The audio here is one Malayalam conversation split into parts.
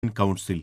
കൗൺസിൽ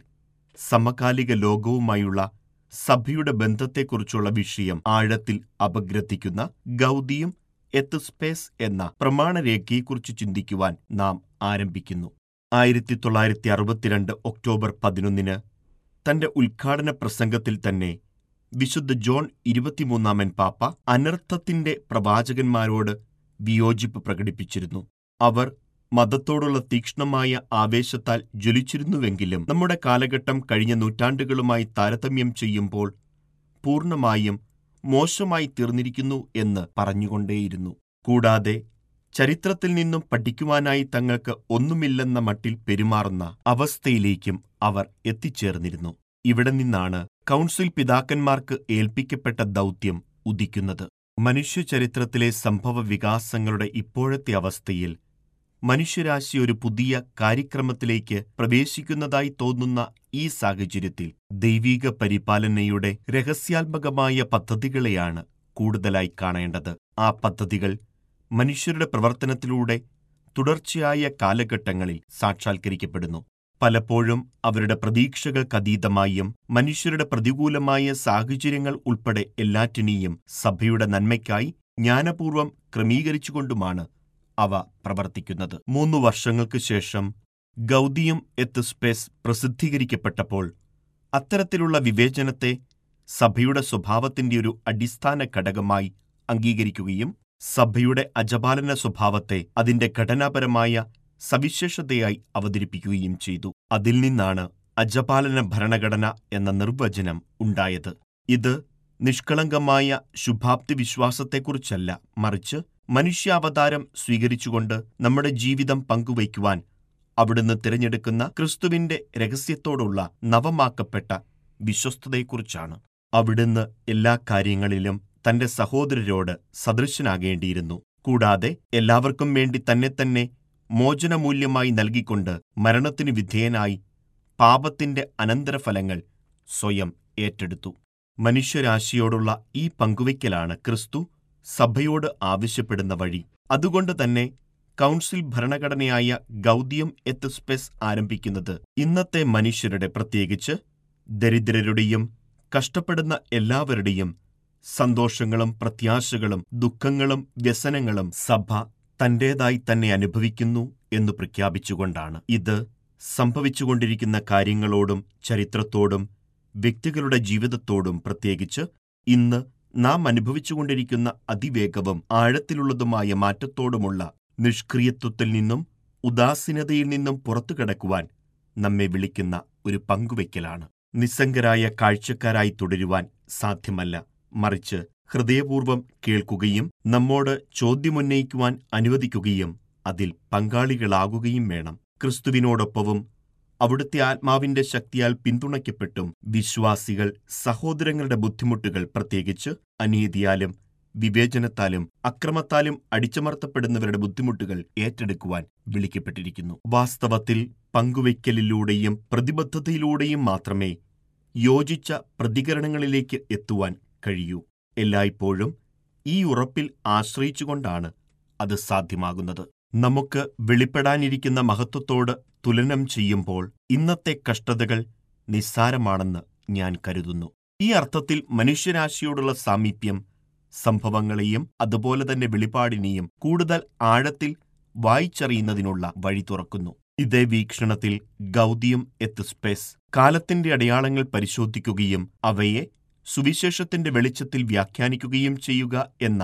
സമകാലിക ലോകവുമായുള്ള സഭയുടെ ബന്ധത്തെക്കുറിച്ചുള്ള വിഷയം ആഴത്തിൽ അപഗ്രഥിക്കുന്ന ഗൗതിയും എത്സ്പേസ് എന്ന പ്രമാണരേഖയെക്കുറിച്ച് ചിന്തിക്കുവാൻ നാം ആരംഭിക്കുന്നു ആയിരത്തി തൊള്ളായിരത്തി അറുപത്തിരണ്ട് ഒക്ടോബർ പതിനൊന്നിന് തന്റെ ഉദ്ഘാടന പ്രസംഗത്തിൽ തന്നെ വിശുദ്ധ ജോൺ ഇരുപത്തിമൂന്നാമൻ പാപ്പ അനർത്ഥത്തിന്റെ പ്രവാചകന്മാരോട് വിയോജിപ്പ് പ്രകടിപ്പിച്ചിരുന്നു അവർ മതത്തോടുള്ള തീക്ഷ്ണമായ ആവേശത്താൽ ജ്വലിച്ചിരുന്നുവെങ്കിലും നമ്മുടെ കാലഘട്ടം കഴിഞ്ഞ നൂറ്റാണ്ടുകളുമായി താരതമ്യം ചെയ്യുമ്പോൾ പൂർണ്ണമായും മോശമായി തീർന്നിരിക്കുന്നു എന്ന് പറഞ്ഞുകൊണ്ടേയിരുന്നു കൂടാതെ ചരിത്രത്തിൽ നിന്നും പഠിക്കുവാനായി തങ്ങൾക്ക് ഒന്നുമില്ലെന്ന മട്ടിൽ പെരുമാറുന്ന അവസ്ഥയിലേക്കും അവർ എത്തിച്ചേർന്നിരുന്നു ഇവിടെ നിന്നാണ് കൗൺസിൽ പിതാക്കന്മാർക്ക് ഏൽപ്പിക്കപ്പെട്ട ദൗത്യം ഉദിക്കുന്നത് മനുഷ്യചരിത്രത്തിലെ സംഭവ വികാസങ്ങളുടെ ഇപ്പോഴത്തെ അവസ്ഥയിൽ മനുഷ്യരാശി ഒരു പുതിയ കാര്യക്രമത്തിലേക്ക് പ്രവേശിക്കുന്നതായി തോന്നുന്ന ഈ സാഹചര്യത്തിൽ ദൈവീക പരിപാലനയുടെ രഹസ്യാത്മകമായ പദ്ധതികളെയാണ് കൂടുതലായി കാണേണ്ടത് ആ പദ്ധതികൾ മനുഷ്യരുടെ പ്രവർത്തനത്തിലൂടെ തുടർച്ചയായ കാലഘട്ടങ്ങളിൽ സാക്ഷാത്കരിക്കപ്പെടുന്നു പലപ്പോഴും അവരുടെ പ്രതീക്ഷകൾക്കതീതമായും മനുഷ്യരുടെ പ്രതികൂലമായ സാഹചര്യങ്ങൾ ഉൾപ്പെടെ എല്ലാറ്റിനെയും സഭയുടെ നന്മയ്ക്കായി ജ്ഞാനപൂർവം ക്രമീകരിച്ചുകൊണ്ടുമാണ് അവ പ്രവർത്തിക്കുന്നത് മൂന്നു വർഷങ്ങൾക്ക് ശേഷം ഗൗതിയും എത്സ്പേസ് പ്രസിദ്ധീകരിക്കപ്പെട്ടപ്പോൾ അത്തരത്തിലുള്ള വിവേചനത്തെ സഭയുടെ സ്വഭാവത്തിന്റെ ഒരു അടിസ്ഥാന ഘടകമായി അംഗീകരിക്കുകയും സഭയുടെ അജപാലന സ്വഭാവത്തെ അതിന്റെ ഘടനാപരമായ സവിശേഷതയായി അവതരിപ്പിക്കുകയും ചെയ്തു അതിൽ നിന്നാണ് അജപാലന ഭരണഘടന എന്ന നിർവചനം ഉണ്ടായത് ഇത് നിഷ്കളങ്കമായ ശുഭാപ്തി വിശ്വാസത്തെക്കുറിച്ചല്ല മറിച്ച് മനുഷ്യാവതാരം സ്വീകരിച്ചുകൊണ്ട് നമ്മുടെ ജീവിതം പങ്കുവയ്ക്കുവാൻ അവിടുന്ന് തിരഞ്ഞെടുക്കുന്ന ക്രിസ്തുവിന്റെ രഹസ്യത്തോടുള്ള നവമാക്കപ്പെട്ട വിശ്വസ്തതയെക്കുറിച്ചാണ് അവിടുന്ന് എല്ലാ കാര്യങ്ങളിലും തന്റെ സഹോദരരോട് സദൃശനാകേണ്ടിയിരുന്നു കൂടാതെ എല്ലാവർക്കും വേണ്ടി തന്നെ തന്നെ മോചനമൂല്യമായി നൽകിക്കൊണ്ട് മരണത്തിനു വിധേയനായി പാപത്തിന്റെ അനന്തരഫലങ്ങൾ സ്വയം ഏറ്റെടുത്തു മനുഷ്യരാശിയോടുള്ള ഈ പങ്കുവയ്ക്കലാണ് ക്രിസ്തു സഭയോട് ആവശ്യപ്പെടുന്ന വഴി അതുകൊണ്ട് തന്നെ കൗൺസിൽ ഭരണഘടനയായ ഗൗതിയം എത്സ്പെസ് ആരംഭിക്കുന്നത് ഇന്നത്തെ മനുഷ്യരുടെ പ്രത്യേകിച്ച് ദരിദ്രരുടെയും കഷ്ടപ്പെടുന്ന എല്ലാവരുടെയും സന്തോഷങ്ങളും പ്രത്യാശകളും ദുഃഖങ്ങളും വ്യസനങ്ങളും സഭ തന്റേതായി തന്നെ അനുഭവിക്കുന്നു എന്ന് പ്രഖ്യാപിച്ചുകൊണ്ടാണ് ഇത് സംഭവിച്ചുകൊണ്ടിരിക്കുന്ന കാര്യങ്ങളോടും ചരിത്രത്തോടും വ്യക്തികളുടെ ജീവിതത്തോടും പ്രത്യേകിച്ച് ഇന്ന് നാം അനുഭവിച്ചുകൊണ്ടിരിക്കുന്ന അതിവേഗവും ആഴത്തിലുള്ളതുമായ മാറ്റത്തോടുമുള്ള നിഷ്ക്രിയത്വത്തിൽ നിന്നും ഉദാസീനതയിൽ നിന്നും പുറത്തു കടക്കുവാൻ നമ്മെ വിളിക്കുന്ന ഒരു പങ്കുവയ്ക്കലാണ് നിസ്സംഗരായ കാഴ്ചക്കാരായി തുടരുവാൻ സാധ്യമല്ല മറിച്ച് ഹൃദയപൂർവ്വം കേൾക്കുകയും നമ്മോട് ചോദ്യമുന്നയിക്കുവാൻ അനുവദിക്കുകയും അതിൽ പങ്കാളികളാകുകയും വേണം ക്രിസ്തുവിനോടൊപ്പവും അവിടുത്തെ ആത്മാവിന്റെ ശക്തിയാൽ പിന്തുണയ്ക്കപ്പെട്ടും വിശ്വാസികൾ സഹോദരങ്ങളുടെ ബുദ്ധിമുട്ടുകൾ പ്രത്യേകിച്ച് അനീതിയാലും വിവേചനത്താലും അക്രമത്താലും അടിച്ചമർത്തപ്പെടുന്നവരുടെ ബുദ്ധിമുട്ടുകൾ ഏറ്റെടുക്കുവാൻ വിളിക്കപ്പെട്ടിരിക്കുന്നു വാസ്തവത്തിൽ പങ്കുവയ്ക്കലിലൂടെയും പ്രതിബദ്ധതയിലൂടെയും മാത്രമേ യോജിച്ച പ്രതികരണങ്ങളിലേക്ക് എത്തുവാൻ കഴിയൂ എല്ലായ്പ്പോഴും ഈ ഉറപ്പിൽ ആശ്രയിച്ചുകൊണ്ടാണ് അത് സാധ്യമാകുന്നത് നമുക്ക് വെളിപ്പെടാനിരിക്കുന്ന മഹത്വത്തോട് തുലനം ചെയ്യുമ്പോൾ ഇന്നത്തെ കഷ്ടതകൾ നിസ്സാരമാണെന്ന് ഞാൻ കരുതുന്നു ഈ അർത്ഥത്തിൽ മനുഷ്യരാശിയോടുള്ള സാമീപ്യം സംഭവങ്ങളെയും അതുപോലെ തന്നെ വെളിപാടിനെയും കൂടുതൽ ആഴത്തിൽ വായിച്ചറിയുന്നതിനുള്ള വഴി തുറക്കുന്നു ഇതേ വീക്ഷണത്തിൽ ഗൗതിയും എത്സ്പേസ് കാലത്തിന്റെ അടയാളങ്ങൾ പരിശോധിക്കുകയും അവയെ സുവിശേഷത്തിന്റെ വെളിച്ചത്തിൽ വ്യാഖ്യാനിക്കുകയും ചെയ്യുക എന്ന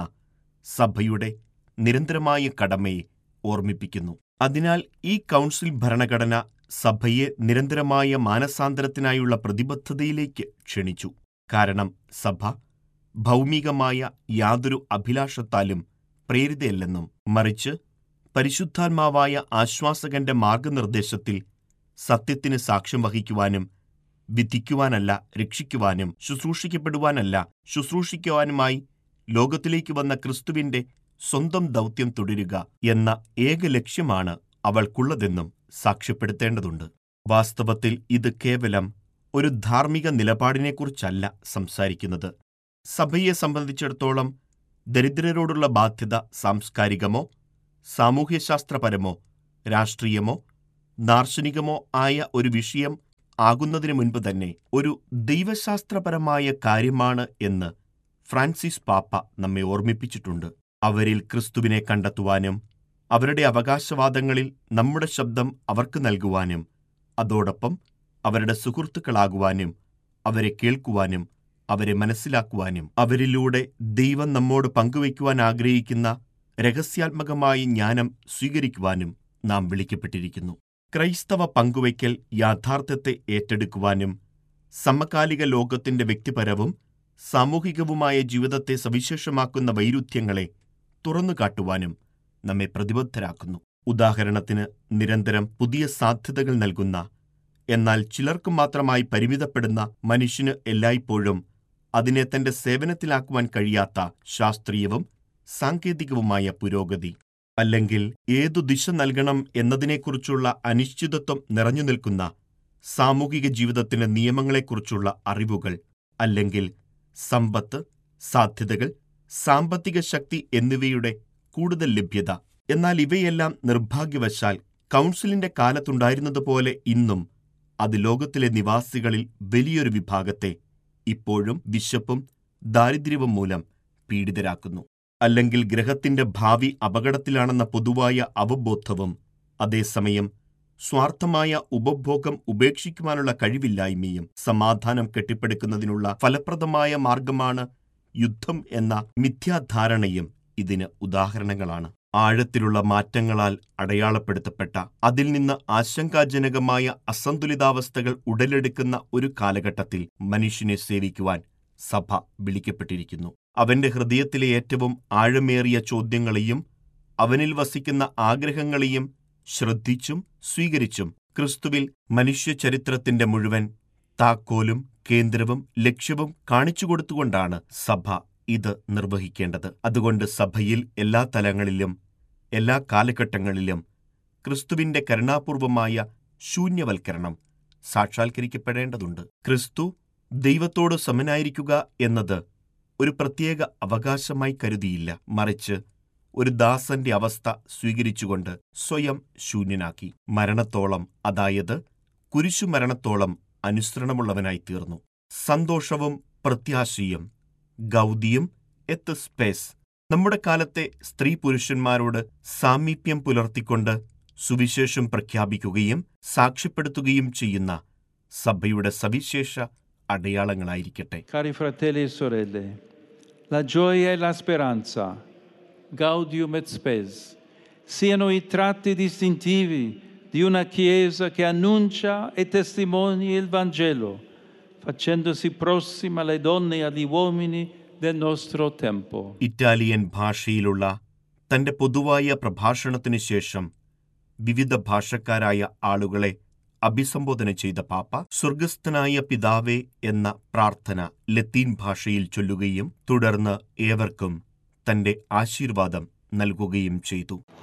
സഭയുടെ നിരന്തരമായ കടമയെ ഓർമ്മിപ്പിക്കുന്നു അതിനാൽ ഈ കൗൺസിൽ ഭരണഘടന സഭയെ നിരന്തരമായ മാനസാന്തരത്തിനായുള്ള പ്രതിബദ്ധതയിലേക്ക് ക്ഷണിച്ചു കാരണം സഭ ഭൗമികമായ യാതൊരു അഭിലാഷത്താലും പ്രേരിതയല്ലെന്നും മറിച്ച് പരിശുദ്ധാത്മാവായ ആശ്വാസകന്റെ മാർഗനിർദ്ദേശത്തിൽ സത്യത്തിന് സാക്ഷ്യം വഹിക്കുവാനും വിധിക്കുവാനല്ല രക്ഷിക്കുവാനും ശുശ്രൂഷിക്കപ്പെടുവാനല്ല ശുശ്രൂഷിക്കുവാനുമായി ലോകത്തിലേക്ക് വന്ന ക്രിസ്തുവിന്റെ സ്വന്തം ദൗത്യം തുടരുക എന്ന ഏക ലക്ഷ്യമാണ് അവൾക്കുള്ളതെന്നും സാക്ഷ്യപ്പെടുത്തേണ്ടതുണ്ട് വാസ്തവത്തിൽ ഇത് കേവലം ഒരു ധാർമ്മിക നിലപാടിനെക്കുറിച്ചല്ല സംസാരിക്കുന്നത് സഭയെ സംബന്ധിച്ചിടത്തോളം ദരിദ്രരോടുള്ള ബാധ്യത സാംസ്കാരികമോ സാമൂഹ്യശാസ്ത്രപരമോ രാഷ്ട്രീയമോ ദാർശനികമോ ആയ ഒരു വിഷയം ആകുന്നതിനു മുൻപ് തന്നെ ഒരു ദൈവശാസ്ത്രപരമായ കാര്യമാണ് എന്ന് ഫ്രാൻസിസ് പാപ്പ നമ്മെ ഓർമ്മിപ്പിച്ചിട്ടുണ്ട് അവരിൽ ക്രിസ്തുവിനെ കണ്ടെത്തുവാനും അവരുടെ അവകാശവാദങ്ങളിൽ നമ്മുടെ ശബ്ദം അവർക്ക് നൽകുവാനും അതോടൊപ്പം അവരുടെ സുഹൃത്തുക്കളാകുവാനും അവരെ കേൾക്കുവാനും അവരെ മനസ്സിലാക്കുവാനും അവരിലൂടെ ദൈവം നമ്മോട് പങ്കുവയ്ക്കുവാൻ ആഗ്രഹിക്കുന്ന രഹസ്യാത്മകമായ ജ്ഞാനം സ്വീകരിക്കുവാനും നാം വിളിക്കപ്പെട്ടിരിക്കുന്നു ക്രൈസ്തവ പങ്കുവയ്ക്കൽ യാഥാർത്ഥ്യത്തെ ഏറ്റെടുക്കുവാനും സമകാലിക ലോകത്തിന്റെ വ്യക്തിപരവും സാമൂഹികവുമായ ജീവിതത്തെ സവിശേഷമാക്കുന്ന വൈരുദ്ധ്യങ്ങളെ തുറന്നുകാട്ടുവാനും നമ്മെ പ്രതിബദ്ധരാക്കുന്നു ഉദാഹരണത്തിന് നിരന്തരം പുതിയ സാധ്യതകൾ നൽകുന്ന എന്നാൽ ചിലർക്കു മാത്രമായി പരിമിതപ്പെടുന്ന മനുഷ്യന് എല്ലായ്പ്പോഴും അതിനെ തന്റെ സേവനത്തിലാക്കുവാൻ കഴിയാത്ത ശാസ്ത്രീയവും സാങ്കേതികവുമായ പുരോഗതി അല്ലെങ്കിൽ ഏതു ദിശ നൽകണം എന്നതിനെക്കുറിച്ചുള്ള അനിശ്ചിതത്വം നിറഞ്ഞു നിൽക്കുന്ന സാമൂഹിക ജീവിതത്തിന്റെ നിയമങ്ങളെക്കുറിച്ചുള്ള അറിവുകൾ അല്ലെങ്കിൽ സമ്പത്ത് സാധ്യതകൾ സാമ്പത്തിക ശക്തി എന്നിവയുടെ കൂടുതൽ ലഭ്യത എന്നാൽ ഇവയെല്ലാം നിർഭാഗ്യവശാൽ കൗൺസിലിന്റെ കാലത്തുണ്ടായിരുന്നതുപോലെ ഇന്നും അത് ലോകത്തിലെ നിവാസികളിൽ വലിയൊരു വിഭാഗത്തെ ഇപ്പോഴും വിശപ്പും ദാരിദ്ര്യവും മൂലം പീഡിതരാക്കുന്നു അല്ലെങ്കിൽ ഗ്രഹത്തിന്റെ ഭാവി അപകടത്തിലാണെന്ന പൊതുവായ അവബോധവും അതേസമയം സ്വാർത്ഥമായ ഉപഭോഗം ഉപേക്ഷിക്കുവാനുള്ള കഴിവില്ലായ്മയും സമാധാനം കെട്ടിപ്പടുക്കുന്നതിനുള്ള ഫലപ്രദമായ മാർഗമാണ് യുദ്ധം എന്ന മിഥ്യാധാരണയും ഇതിന് ഉദാഹരണങ്ങളാണ് ആഴത്തിലുള്ള മാറ്റങ്ങളാൽ അടയാളപ്പെടുത്തപ്പെട്ട അതിൽ നിന്ന് ആശങ്കാജനകമായ അസന്തുലിതാവസ്ഥകൾ ഉടലെടുക്കുന്ന ഒരു കാലഘട്ടത്തിൽ മനുഷ്യനെ സേവിക്കുവാൻ സഭ വിളിക്കപ്പെട്ടിരിക്കുന്നു അവന്റെ ഹൃദയത്തിലെ ഏറ്റവും ആഴമേറിയ ചോദ്യങ്ങളെയും അവനിൽ വസിക്കുന്ന ആഗ്രഹങ്ങളെയും ശ്രദ്ധിച്ചും സ്വീകരിച്ചും ക്രിസ്തുവിൽ മനുഷ്യചരിത്രത്തിന്റെ മുഴുവൻ താക്കോലും കേന്ദ്രവും ലക്ഷ്യവും കാണിച്ചുകൊടുത്തുകൊണ്ടാണ് സഭ ഇത് നിർവഹിക്കേണ്ടത് അതുകൊണ്ട് സഭയിൽ എല്ലാ തലങ്ങളിലും എല്ലാ കാലഘട്ടങ്ങളിലും ക്രിസ്തുവിന്റെ കരുണാപൂർവമായ ശൂന്യവൽക്കരണം സാക്ഷാത്കരിക്കപ്പെടേണ്ടതുണ്ട് ക്രിസ്തു ദൈവത്തോട് സമനായിരിക്കുക എന്നത് ഒരു പ്രത്യേക അവകാശമായി കരുതിയില്ല മറിച്ച് ഒരു ദാസന്റെ അവസ്ഥ സ്വീകരിച്ചുകൊണ്ട് സ്വയം ശൂന്യനാക്കി മരണത്തോളം അതായത് കുരിശുമരണത്തോളം അനുസരണമുള്ളവനായി തീർന്നു സന്തോഷവും പ്രത്യാശയും ഗൗതിയും എത്ത് സ്പേസ് നമ്മുടെ കാലത്തെ സ്ത്രീ പുരുഷന്മാരോട് സാമീപ്യം പുലർത്തിക്കൊണ്ട് സുവിശേഷം പ്രഖ്യാപിക്കുകയും സാക്ഷ്യപ്പെടുത്തുകയും ചെയ്യുന്ന സഭയുടെ സവിശേഷ അടയാളങ്ങളായിരിക്കട്ടെ Cari fratelli e sorelle, la gioia e la speranza, gaudium et spes, siano i tratti distintivi di una Chiesa che annuncia e testimonia il Vangelo, facendosi prossima alle donne e agli uomini del nostro tempo. Italian ഭാഷയിലുള്ള തന്റെ പൊതുവായ പ്രഭാഷണത്തിനു ശേഷം വിവിധ ഭാഷക്കാരായ ആളുകളെ അഭിസംബോധന ചെയ്ത പാപ്പ സ്വർഗസ്ഥനായ പിതാവേ എന്ന പ്രാർത്ഥന ലത്തീൻ ഭാഷയിൽ ചൊല്ലുകയും തുടർന്ന് ഏവർക്കും തന്റെ ആശീർവാദം നൽകുകയും ചെയ്തു